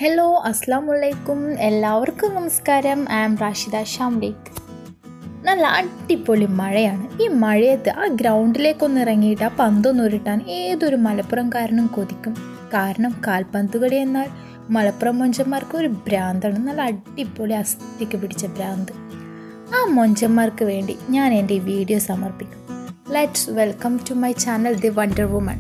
hello അസ്സാം വലൈക്കും എല്ലാവർക്കും നമസ്കാരം ഐ ആം റാഷിദ ഷാംലേക്ക് നല്ല അടിപൊളി മഴയാണ് ഈ മഴയത്ത് ആ ഗ്രൗണ്ടിലേക്കൊന്ന് ഇറങ്ങിയിട്ട് ആ പന്തൊന്ന് ഉരുട്ടാൻ ഏതൊരു മലപ്പുറംകാരനും കൊതിക്കും കാരണം കാൽപന്ത് കളി എന്നാൽ മലപ്പുറം മൊഞ്ചന്മാർക്ക് ഒരു ഭ്രാന്താണ് നല്ല അടിപൊളി അസ്ഥിക്ക് പിടിച്ച ഭ്രാന്ത് ആ മൊഞ്ചന്മാർക്ക് വേണ്ടി ഞാൻ എൻ്റെ ഈ വീഡിയോ സമർപ്പിക്കും let's welcome to my channel the wonder woman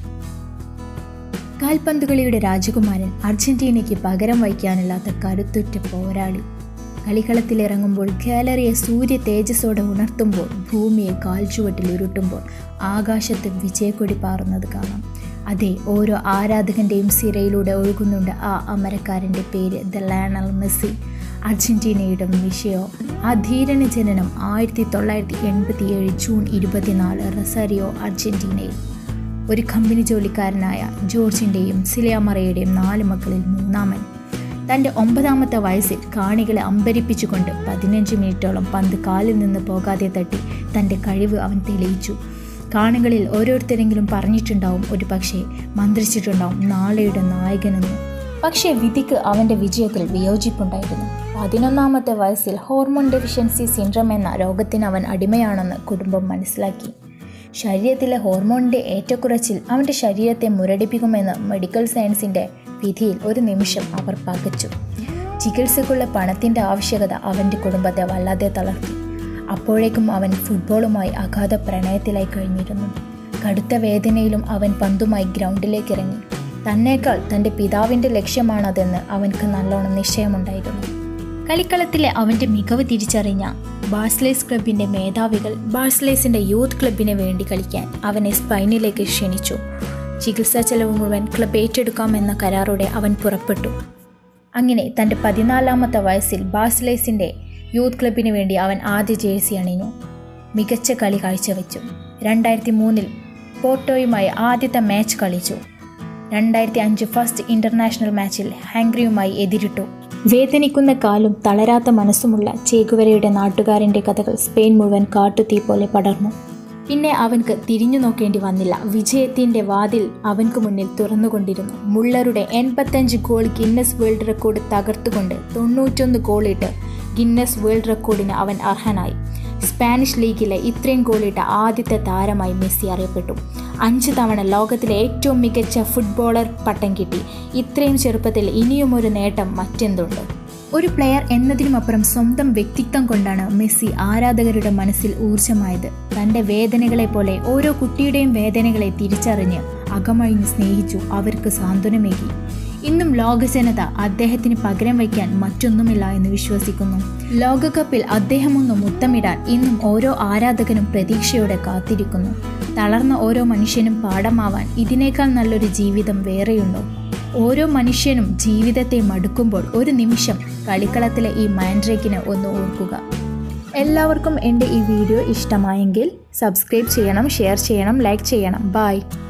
കാൽപന്തുകളിയുടെ രാജകുമാരൻ അർജന്റീനയ്ക്ക് പകരം വയ്ക്കാനില്ലാത്ത കരുത്തുറ്റ പോരാളി കളിക്കളത്തിലിറങ്ങുമ്പോൾ ഗാലറിയെ സൂര്യ തേജസ്സോടെ ഉണർത്തുമ്പോൾ ഭൂമിയെ കാൽച്ചുവട്ടിൽ ഉരുട്ടുമ്പോൾ ആകാശത്ത് വിജയക്കൊടി പാറുന്നത് കാണാം അതെ ഓരോ ആരാധകൻ്റെയും സിരയിലൂടെ ഒഴുകുന്നുണ്ട് ആ അമരക്കാരൻ്റെ പേര് ദ ലാനൽ മെസ്സി അർജന്റീനയുടെ വിഷയോ ആ ധീരന ജനനം ആയിരത്തി തൊള്ളായിരത്തി എൺപത്തിയേഴ് ജൂൺ ഇരുപത്തിനാല് റൊസാരിയോ അർജന്റീനയിൽ ഒരു കമ്പനി ജോലിക്കാരനായ ജോർജിൻ്റെയും സിലിയാമറയുടെയും നാല് മക്കളിൽ മൂന്നാമൻ തൻ്റെ ഒമ്പതാമത്തെ വയസ്സിൽ കാണികളെ അമ്പരിപ്പിച്ചുകൊണ്ട് പതിനഞ്ച് മിനിറ്റോളം പന്ത് കാലിൽ നിന്ന് പോകാതെ തട്ടി തൻ്റെ കഴിവ് അവൻ തെളിയിച്ചു കാണികളിൽ ഓരോരുത്തരെങ്കിലും പറഞ്ഞിട്ടുണ്ടാവും ഒരു പക്ഷേ മന്ത്രിച്ചിട്ടുണ്ടാവും നാളെയുടെ നായകനെന്ന് പക്ഷേ വിധിക്ക് അവൻ്റെ വിജയത്തിൽ വിയോജിപ്പുണ്ടായിരുന്നു പതിനൊന്നാമത്തെ വയസ്സിൽ ഹോർമോൺ ഡെഫിഷ്യൻസി സിൻഡ്രം എന്ന രോഗത്തിന് അവൻ അടിമയാണെന്ന് കുടുംബം മനസ്സിലാക്കി ശരീരത്തിലെ ഹോർമോണിൻ്റെ ഏറ്റക്കുറച്ചിൽ അവൻ്റെ ശരീരത്തെ മുരടിപ്പിക്കുമെന്ന് മെഡിക്കൽ സയൻസിൻ്റെ വിധിയിൽ ഒരു നിമിഷം അവർ പകച്ചു ചികിത്സക്കുള്ള പണത്തിൻ്റെ ആവശ്യകത അവൻ്റെ കുടുംബത്തെ വല്ലാതെ തളർത്തി അപ്പോഴേക്കും അവൻ ഫുട്ബോളുമായി അഗാധ പ്രണയത്തിലായി കഴിഞ്ഞിരുന്നു കടുത്ത വേദനയിലും അവൻ പന്തുമായി ഗ്രൗണ്ടിലേക്ക് ഇറങ്ങി തന്നേക്കാൾ തൻ്റെ പിതാവിൻ്റെ ലക്ഷ്യമാണതെന്ന് അവൻക്ക് നല്ലോണം നിശ്ചയമുണ്ടായിരുന്നു കളിക്കളത്തിലെ അവൻ്റെ മികവ് തിരിച്ചറിഞ്ഞ ബാഴ്സ്ലേസ് ക്ലബിൻ്റെ മേധാവികൾ ബാഴ്സ്ലേസിൻ്റെ യൂത്ത് ക്ലബിന് വേണ്ടി കളിക്കാൻ അവനെ സ്പൈനിലേക്ക് ക്ഷണിച്ചു ചികിത്സാ ചെലവ് മുഴുവൻ ക്ലബ് ഏറ്റെടുക്കാമെന്ന കരാറോടെ അവൻ പുറപ്പെട്ടു അങ്ങനെ തൻ്റെ പതിനാലാമത്തെ വയസ്സിൽ ബാഴ്സ്ലേസിൻ്റെ യൂത്ത് ക്ലബിന് വേണ്ടി അവൻ ആദ്യ ജേഴ്സി അണിഞ്ഞു മികച്ച കളി കാഴ്ചവെച്ചു രണ്ടായിരത്തി മൂന്നിൽ പോർട്ടോയുമായി ആദ്യത്തെ മാച്ച് കളിച്ചു രണ്ടായിരത്തി അഞ്ച് ഫസ്റ്റ് ഇൻ്റർനാഷണൽ മാച്ചിൽ ഹാംഗ്രിയുമായി എതിരിട്ടു വേദനിക്കുന്ന കാലും തളരാത്ത മനസ്സുമുള്ള ചേകുവരയുടെ നാട്ടുകാരൻ്റെ കഥകൾ സ്പെയിൻ മുഴുവൻ കാട്ടുതീ പോലെ പടർന്നു പിന്നെ അവൻക്ക് തിരിഞ്ഞു നോക്കേണ്ടി വന്നില്ല വിജയത്തിൻ്റെ വാതിൽ അവൻക്ക് മുന്നിൽ തുറന്നുകൊണ്ടിരുന്നു മുള്ളറുടെ എൺപത്തഞ്ച് ഗോൾ ഗിന്നസ് വേൾഡ് റെക്കോർഡ് തകർത്തുകൊണ്ട് തൊണ്ണൂറ്റൊന്ന് ഗോളിട്ട് ഗിന്നസ് വേൾഡ് റെക്കോർഡിന് അവൻ അർഹനായി സ്പാനിഷ് ലീഗിലെ ഇത്രയും ഗോളിട്ട ആദ്യത്തെ താരമായി മെസ്സി അറിയപ്പെട്ടു അഞ്ച് തവണ ലോകത്തിലെ ഏറ്റവും മികച്ച ഫുട്ബോളർ പട്ടം കിട്ടി ഇത്രയും ചെറുപ്പത്തിൽ ഇനിയും ഒരു നേട്ടം മറ്റെന്തുണ്ട് ഒരു പ്ലെയർ എന്നതിനുമപ്പുറം സ്വന്തം വ്യക്തിത്വം കൊണ്ടാണ് മെസ്സി ആരാധകരുടെ മനസ്സിൽ ഊർജ്ജമായത് തൻ്റെ വേദനകളെ പോലെ ഓരോ കുട്ടിയുടെയും വേദനകളെ തിരിച്ചറിഞ്ഞ് അകമഴിഞ്ഞ് സ്നേഹിച്ചു അവർക്ക് സാന്ത്വനമേകി ഇന്നും ലോകജനത അദ്ദേഹത്തിന് പകരം വയ്ക്കാൻ മറ്റൊന്നുമില്ല എന്ന് വിശ്വസിക്കുന്നു ലോകകപ്പിൽ അദ്ദേഹം ഒന്ന് മുത്തമിടാൻ ഇന്നും ഓരോ ആരാധകനും പ്രതീക്ഷയോടെ കാത്തിരിക്കുന്നു തളർന്ന ഓരോ മനുഷ്യനും പാഠമാവാൻ ഇതിനേക്കാൾ നല്ലൊരു ജീവിതം വേറെയുണ്ടോ ഓരോ മനുഷ്യനും ജീവിതത്തെ മടുക്കുമ്പോൾ ഒരു നിമിഷം കളിക്കളത്തിലെ ഈ മാൻഡ്രേക്കിനെ ഒന്ന് ഓർക്കുക എല്ലാവർക്കും എൻ്റെ ഈ വീഡിയോ ഇഷ്ടമായെങ്കിൽ സബ്സ്ക്രൈബ് ചെയ്യണം ഷെയർ ചെയ്യണം ലൈക്ക് ചെയ്യണം ബായ്